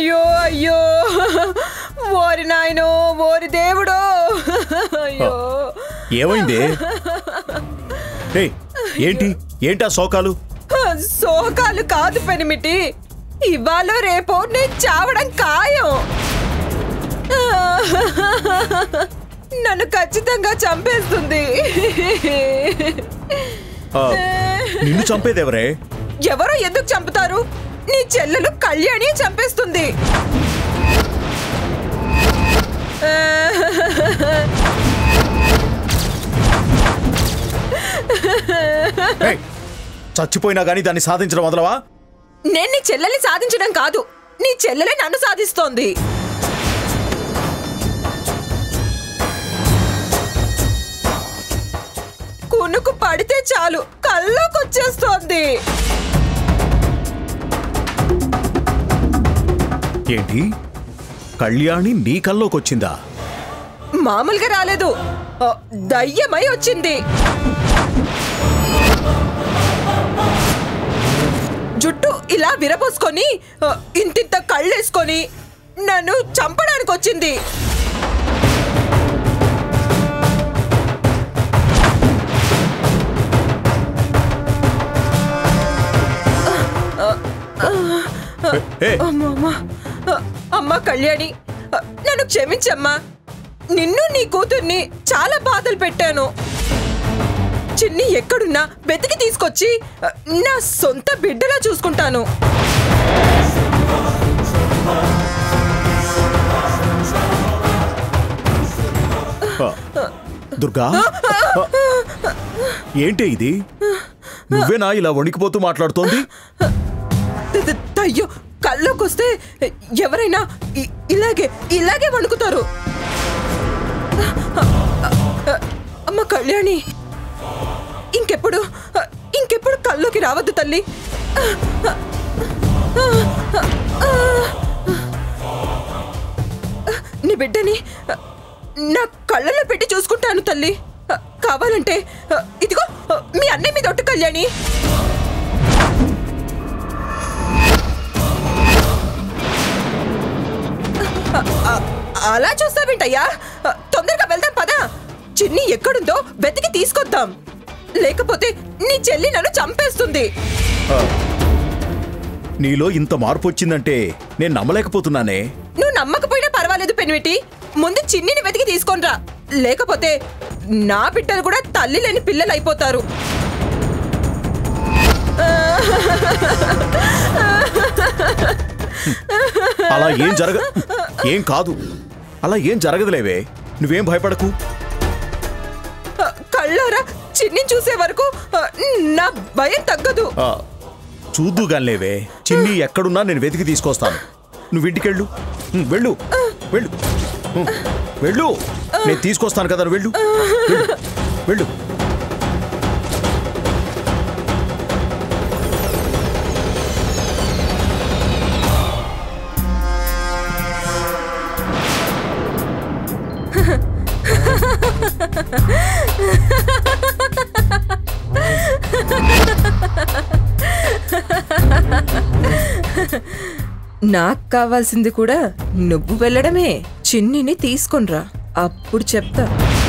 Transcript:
అయ్యో అయ్యో ఓరి నాయనో ఓరి దేవుడో అయ్యో ఏమైంది రే ఏంటి ఏంటా శోకాలు సోకాలు కాదు పెనిమిటి ఇవాళ రేపో నేను చావడం ఖాయం నన్ను ఖచ్చితంగా చంపేస్తుంది ఆ, నిన్ను చంపేదెవరే ఎవరో ఎందుకు చంపుతారు నీ చెల్లెలు కళ్యాణి చంపేస్తుంది ఏయ్, చచ్చిపోయినా గానీ దాన్ని సాధించడం వదలవా నేను నీ చెల్లెల్ని సాధించడం కాదు నీ చెల్లెలే నన్ను సాధిస్తోంది కునుకు పడితే చాలు కల్లోకి వచ్చేస్తోంది ఏంటి కళ్యాణి నీ కల్లోకి వచ్చిందా మామూలుగా రాలేదు ఆ, దయ్యమై వచ్చింది జుట్టు ఇలా విరబోసుకొని ఆ, ఇంతింత కళ్ళేసుకొని నన్ను చంపడానికి వచ్చింది ఏ, ఏ, అమ్మా అమ్మా ఆ, అమ్మా కళ్యాణి ఆ, నన్ను క్షమించమ్మా నిన్ను నీ కూతుర్ని చాలా బాధలు పెట్టాను చిన్ని ఎక్కడున్నా వెతికి తీసుకొచ్చి ఆ, నా సొంత బిడ్డలా చూసుకుంటాను ఆ, దుర్గా ఆ, ఏంటి ఇది నువ్వేనా ఇలా వణికిపోతూ మాట్లాడుతోంది ద- ద- అయ్యో కల్లోకి వస్తే ఎవరైనా ఇ- ఇలాగే ఇలాగే వణుకుతారు అమ్మ కళ్యాణి ఇంకెప్పుడు ఇంకెప్పుడు కల్లోకి రావద్దు తల్లి నీ బిడ్డని నా కళ్ళలో పెట్టి చూసుకుంటాను తల్లి కావాలంటే ఇదిగో మీ అన్నయ్య మీద ఒట్టు కళ్యాణి అ- అలా చూస్తావేంటయ్యా తొందరగా వెళ్దాం పదా చిన్ని ఎక్కడుందో వెతికి తీసుకొద్దాం లేకపోతే నీ చెల్లి నన్ను చంపేస్తుంది ఆ, నీలో ఇంత మార్పు వచ్చిందంటే నేను నమ్మలేకపోతున్నానే నువ్వు నమ్మకపోయినా పర్వాలేదు పెన్విటి ముందు చిన్నిని వెతికి తీసుకొనిరా లేకపోతే నా బిడ్డలు కూడా తల్లి లేని పిల్లలు అయిపోతారు అలా ఏం జరగ ఏం కాదు అలా ఏం జరగదులేవే నువ్వేం భయపడకు ఆ, కళ్ళారా చిన్ని చూసే వరకు ఆ, నా భయం తగ్గదు ఆ, చూద్దుగానిలేవే చిన్ని ఎక్కడున్నా నేను వెతికి తీసుకొస్తాను నువ్వు ఇంటికెళ్ళు ఉమ్, వెళ్ళు వెళ్ళు ఉమ్, వెళ్ళు నేను తీసుకొస్తాను కదా నువ్వు వెళ్ళు వెళ్ళు, వెళ్ళు నాకు కావాల్సింది కూడా నువ్వు వెళ్ళడమే చిన్నిని తీసుకొనిరా అప్పుడు చెప్తా